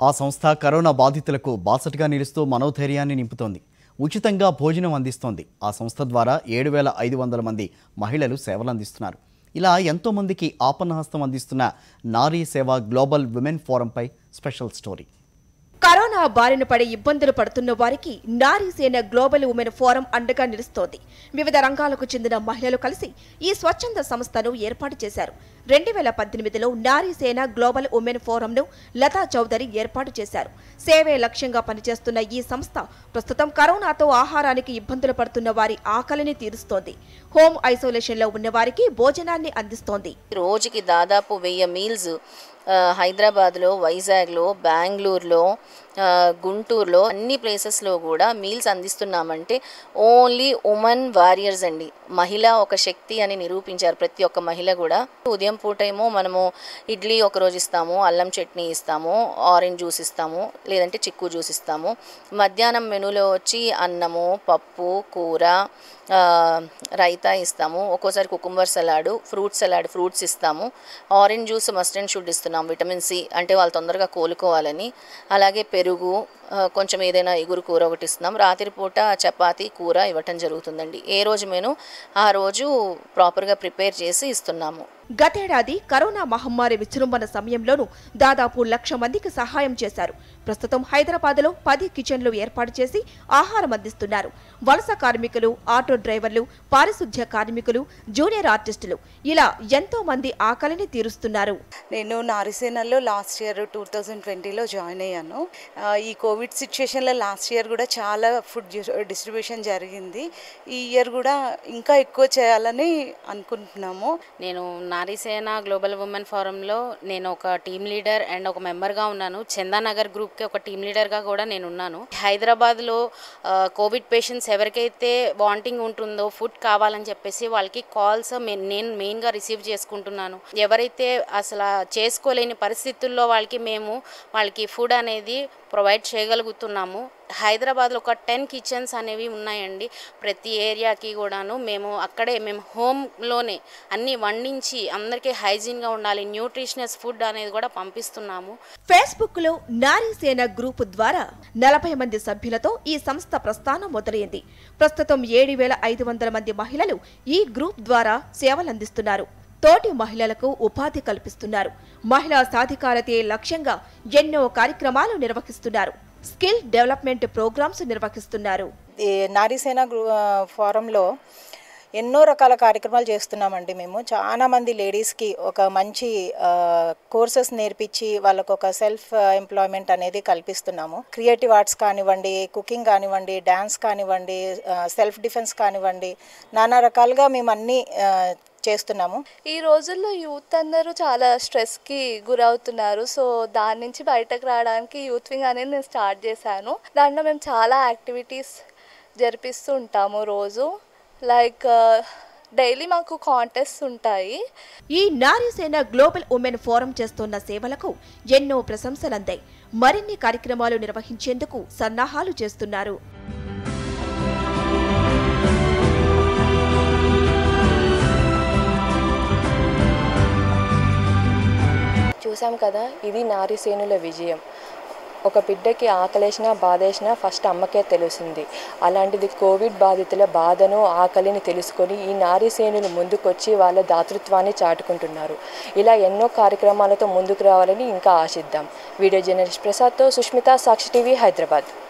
ఆ సంస్థ కరోనా బాధితులకు బాసటగా నిలుస్తూ మనోధైర్యాన్ని నింపుతోంది ఉచితంగా భోజనం అందిస్తోంది ఆ సంస్థ ద్వారా ఏడు వేల ఐదు వందల మంది మహిళలు సేవలు అందిస్తున్నారు ఇలా ఎంతో మందికి ఆపన్నహస్తం అందిస్తున్న నారీ సేవ గ్లోబల్ విమెన్ ఫోరంపై స్పెషల్ స్టోరీ కరోనా బారిన పడి ఇబ్బందులు పడుతున్న వారికి నారీసేన గ్లోబల్ ఉమెన్ ఫోరం అండగా నిలుస్తోంది వివిధ రంగాలకు చెందిన మహిళలు కలిసి ఈ స్వచ్ఛంద సంస్థను ఏర్పాటు చేశారు రెండు వేల పద్దెనిమిదిలో నారీసేన గ్లోబల్ ఉమెన్ ఫోరంను లతా చౌదరి ఏర్పాటు చేశారు సేవే లక్ష్యంగా పనిచేస్తున్న ఈ సంస్థ ప్రస్తుతం కరోనాతో ఆహారానికి ఇబ్బందులు పడుతున్న వారి ఆకలిని తీరుస్తోంది హోమ్ ఐసోలేషన్లో ఉన్న వారికి భోజనాన్ని అందిస్తోంది రోజుకి దాదాపు వెయ్యి మీల్స్ ఆ, హైదరాబాద్లో వైజాగ్లో బెంగళూరులో ఆ, గుంటూరులో అన్ని ప్లేసెస్లో కూడా మీల్స్ అందిస్తున్నామంటే ఓన్లీ ఉమెన్ వారియర్స్ అండి మహిళ ఒక శక్తి అని నిరూపించారు ప్రతి ఒక్క మహిళ కూడా ఉదయం పూట ఏమో మనము ఇడ్లీ ఒక రోజు ఇస్తాము అల్లం చట్నీ ఇస్తాము ఆరెంజ్ జ్యూస్ ఇస్తాము లేదంటే చిక్కు జ్యూస్ ఇస్తాము మధ్యాహ్నం మెనూలో వచ్చి అన్నము పప్పు కూర ఆ, రైతా ఇస్తాము ఒక్కోసారి cucumber salad fruit salad fruits ఇస్తాము orange juice must and should ఇస్తున్నాం విటమిన్ సి అంటే వాళ్ళు తొందరగా కోలుకోవాలని అలాగే పెరుగు ఆ, కొంచెం ఏదైనా ఎగురు కూర ఒకటి ఇస్తున్నాం రాత్రిపూట చపాతీ కూర ఇవ్వటం జరుగుతుందండి ఏ రోజు మెను ఆ రోజు ప్రాపర్గా ప్రిపేర్ చేసి ఇస్తున్నాము గతేడాది కరోనా మహమ్మారి విజృంభణ సమయంలోనూ దాదాపు లక్ష మందికి సహాయం చేశారు ప్రస్తుతం హైదరాబాద్లో పది కిచెన్లు ఏర్పాటు చేసి ఆహారం అందిస్తున్నారు వలస కార్మికులు ఆటో డ్రైవర్లు పారిశుధ్య కార్మికులు జూనియర్ ఆర్టిస్టులు ఇలా ఎంతో మంది ఆకలిని తీరుస్తున్నారు నేను నారిసేనలో లాస్ట్ ఇయర్ టూ థౌజండ్ ట్వంటీలో జాయిన్ అయ్యాను ఆ, ఈ కోవిడ్ సిచ్యుయేషన్లో లాస్ట్ ఇయర్ కూడా చాలా ఫుడ్ డిస్ట్రిబ్యూషన్ జరిగింది ఈ ఇయర్ కూడా ఇంకా ఎక్కువ చేయాలని అనుకుంటున్నాము నేను నారీసేన గ్లోబల్ ఉమెన్ ఫోరంలో నేను ఒక టీమ్ లీడర్ అండ్ ఒక మెంబర్గా ఉన్నాను చందానగర్ గ్రూప్కి ఒక టీమ్ లీడర్గా కూడా నేను ఉన్నాను హైదరాబాద్లో ఆ, కోవిడ్ పేషెంట్స్ ఎవరికైతే వాంటింగ్ ఉంటుందో ఫుడ్ కావాలని చెప్పేసి వాళ్ళకి కాల్స్ నేను మెయిన్గా రిసీవ్ చేసుకుంటున్నాను ఎవరైతే అసలు చేసుకోలేని పరిస్థితుల్లో వాళ్ళకి మేము వాళ్ళకి ఫుడ్ అనేది ప్రొవైడ్ చేయగలుగుతున్నాము హైదరాబాద్లో ఒక టెన్ కిచెన్స్ అనేవి ఉన్నాయండి ప్రతి ఏరియాకి కూడాను మేము అక్కడే మేము హోమ్లోనే అన్నీ వండించి అందరికీ హైజీన్గా ఉండాలి న్యూట్రిషనస్ ఫుడ్ అనేది కూడా పంపిస్తున్నాము ఫేస్బుక్ లో నారీసేన గ్రూప్ ద్వారా నలభై మంది సభ్యులతో ఈ సంస్థ ప్రస్థానం మొదలైంది ప్రస్తుతం ఏడు వేల ఐదు వందల మంది మహిళలు ఈ గ్రూప్ ద్వారా సేవలందిస్తున్నారు తోటి మహిళలకు ఉపాధి కల్పిస్తున్నారు మహిళా సాధికారతే లక్ష్యంగా ఎన్నో కార్యక్రమాలు నిర్వహిస్తున్నారు స్కిల్ డెవలప్మెంట్ ప్రోగ్రామ్స్ నిర్వహిస్తున్నారు ఈ నారీసేన గ్రూ ఆ, ఫోరంలో ఎన్నో రకాల కార్యక్రమాలు చేస్తున్నామండి మేము చాలా మంది లేడీస్కి ఒక మంచి కోర్సెస్ నేర్పించి వాళ్ళకు ఒక సెల్ఫ్ ఎంప్లాయ్మెంట్ అనేది కల్పిస్తున్నాము క్రియేటివ్ ఆర్ట్స్ కానివ్వండి కుకింగ్ కానివ్వండి డ్యాన్స్ కానివ్వండి సెల్ఫ్ డిఫెన్స్ కానివ్వండి నానా రకాలుగా మేము అన్నీ ఆ, చేస్తున్నాము ఈ రోజుల్లో యూత్ అందరూ చాలా స్ట్రెస్కి గురవుతున్నారు సో దాని నుంచి బయటకు రావడానికి యూత్ వింగ్ అనేది నేను స్టార్ట్ చేశాను దాంట్లో మేము చాలా యాక్టివిటీస్ జరిపిస్తూ ఉంటాము రోజు లైక్ డైలీ మాకు కాంటెస్ట్ ఉంటాయి ఈ నారీసేన గ్లోబల్ ఉమెన్ ఫోరం చేస్తున్న సేవలకు ఎన్నో ప్రశంసలందాయి మరిన్ని కార్యక్రమాలు నిర్వహించేందుకు సన్నాహాలు చేస్తున్నారు చూసాం కదా ఇది నారీసేనుల విజయం ఒక బిడ్డకి ఆకలేసినా బాధేసినా ఫస్ట్ అమ్మకే తెలుస్తుంది అలాంటిది కోవిడ్ బాధితుల బాధను ఆకలిని తెలుసుకొని ఈ నారీసేనులు ముందుకొచ్చి వాళ్ళ దాతృత్వాన్ని చాటుకుంటున్నారు ఇలా ఎన్నో కార్యక్రమాలతో ముందుకు రావాలని ఇంకా ఆశిద్దాం వీడియో జర్నలిస్ట్ ప్రసాద్తో సుష్మిత సాక్షి టీవీ హైదరాబాద్